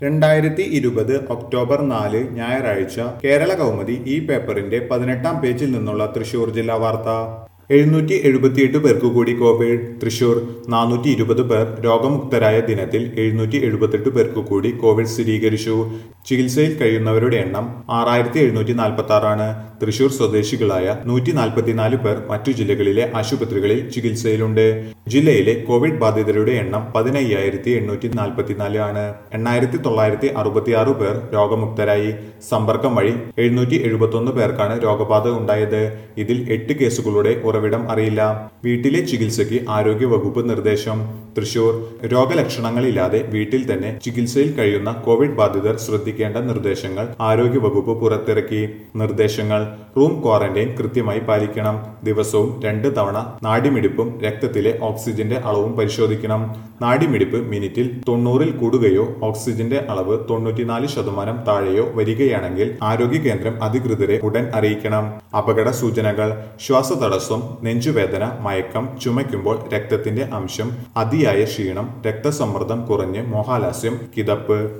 രണ്ടായിരത്തി ഇരുപത് ഒക്ടോബർ നാല് ഞായറാഴ്ച കേരള കൗമുദി ഈ പേപ്പറിന്റെ പതിനെട്ടാം പേജിൽ നിന്നുള്ള തൃശൂർ ജില്ലാ വാർത്ത എഴുന്നൂറ്റി എഴുപത്തിയെട്ട് പേർക്ക് കൂടി കോവിഡ് തൃശൂർ നാനൂറ്റി ഇരുപത് പേർ രോഗമുക്തരായ ദിനത്തിൽ എഴുന്നൂറ്റി എഴുപത്തെട്ട് പേർക്ക് കൂടി കോവിഡ് സ്ഥിരീകരിച്ചു ചികിത്സയിൽ കഴിയുന്നവരുടെ എണ്ണം ആറായിരത്തി എഴുന്നൂറ്റി നാൽപ്പത്തി ആറാണ് തൃശൂർ സ്വദേശികളായ നൂറ്റി നാൽപ്പത്തിനാല് പേർ മറ്റു ജില്ലകളിലെ ആശുപത്രികളിൽ ചികിത്സയിലുണ്ട് ജില്ലയിലെ കോവിഡ് ബാധിതരുടെ എണ്ണം പതിനയ്യായിരത്തി എണ്ണൂറ്റി നാൽപ്പത്തിനാല് ആണ് എണ്ണായിരത്തി തൊള്ളായിരത്തി അറുപത്തിയാറ് പേർ രോഗമുക്തരായി സമ്പർക്കം വഴി എഴുന്നൂറ്റി എഴുപത്തൊന്ന് പേർക്കാണ് രോഗബാധ ഉണ്ടായത് ഇതിൽ എട്ട് കേസുകളുടെ ഉറവിടം അറിയില്ല വീട്ടിലെ ചികിത്സയ്ക്ക് ആരോഗ്യ വകുപ്പ് നിർദ്ദേശം തൃശൂർ രോഗലക്ഷണങ്ങളില്ലാതെ വീട്ടിൽ തന്നെ ചികിത്സയിൽ കഴിയുന്ന കോവിഡ് ബാധിതർ ശ്രദ്ധിക്കേണ്ട നിർദ്ദേശങ്ങൾ ആരോഗ്യ വകുപ്പ് പുറത്തിറക്കി നിർദ്ദേശങ്ങൾ റൂം ക്വാറന്റൈൻ കൃത്യമായി പാലിക്കണം ദിവസവും രണ്ട് തവണ നാഡിമിടിപ്പും രക്തത്തിലെ ഓക്സിജന്റെ അളവും പരിശോധിക്കണം നാഡിമിടിപ്പ് മിനിറ്റിൽ തൊണ്ണൂറിൽ കൂടുകയോ ഓക്സിജന്റെ അളവ് തൊണ്ണൂറ്റിനാല് ശതമാനം താഴെയോ വരികയാണെങ്കിൽ ആരോഗ്യ കേന്ദ്രം അധികൃതരെ ഉടൻ അറിയിക്കണം അപകട സൂചനകൾ ശ്വാസതടസ്സം നെഞ്ചുവേദന മയക്കം ചുമയ്ക്കുമ്പോൾ രക്തത്തിന്റെ അംശം അതിയായ ക്ഷീണം രക്തസമ്മർദ്ദം കുറഞ്ഞ് മോഹാലാസ്യം കിതപ്പ്